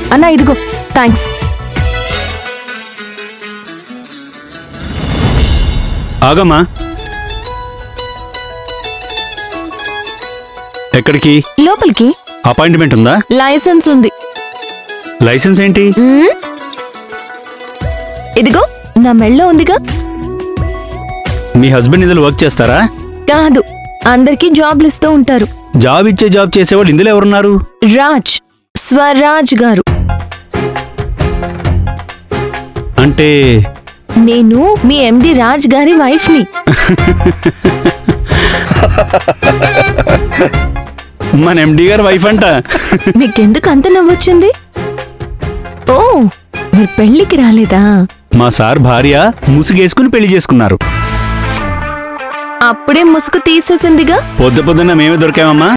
అన్నా ఇదిగో థ్యాంక్స్ ఆగమ్మా ఎక్కడికి లోపలికి అపాయింట్మెంట్ ఉందా లైసెన్స్ ఉంది లైసెన్స్ ఏంటి మ్మ్. ఇదిగో నా మెళ్ళో ఉందిగా మీ హస్బెండ్ ఇందులో వర్క్ చేస్తారా కాదు అందరికీ జాబ్లు ఇస్తూ ఉంటారు జాబ్ ఇచ్చే జాబ్ చేసేవాళ్ళు ఇందులో ఎవరున్నారు రాజ్ స్వరాజ్ గారు అంటే నేను మీ ఎండి రాజ్ గారి వైఫ్ ని మన ఎండి గారి వైఫ్ అంట నీకెందుకు అంత నవ్వొచ్చింది ఓ మీరు పెళ్లికి రాలేదా మా సార్ భార్య ముసుగేసుకుని పెళ్లి చేసుకున్నారు అప్పుడే ముసుగు తీసేసిందిగా పొద్దు పొద్దున్న మేమే దొరికామమ్మా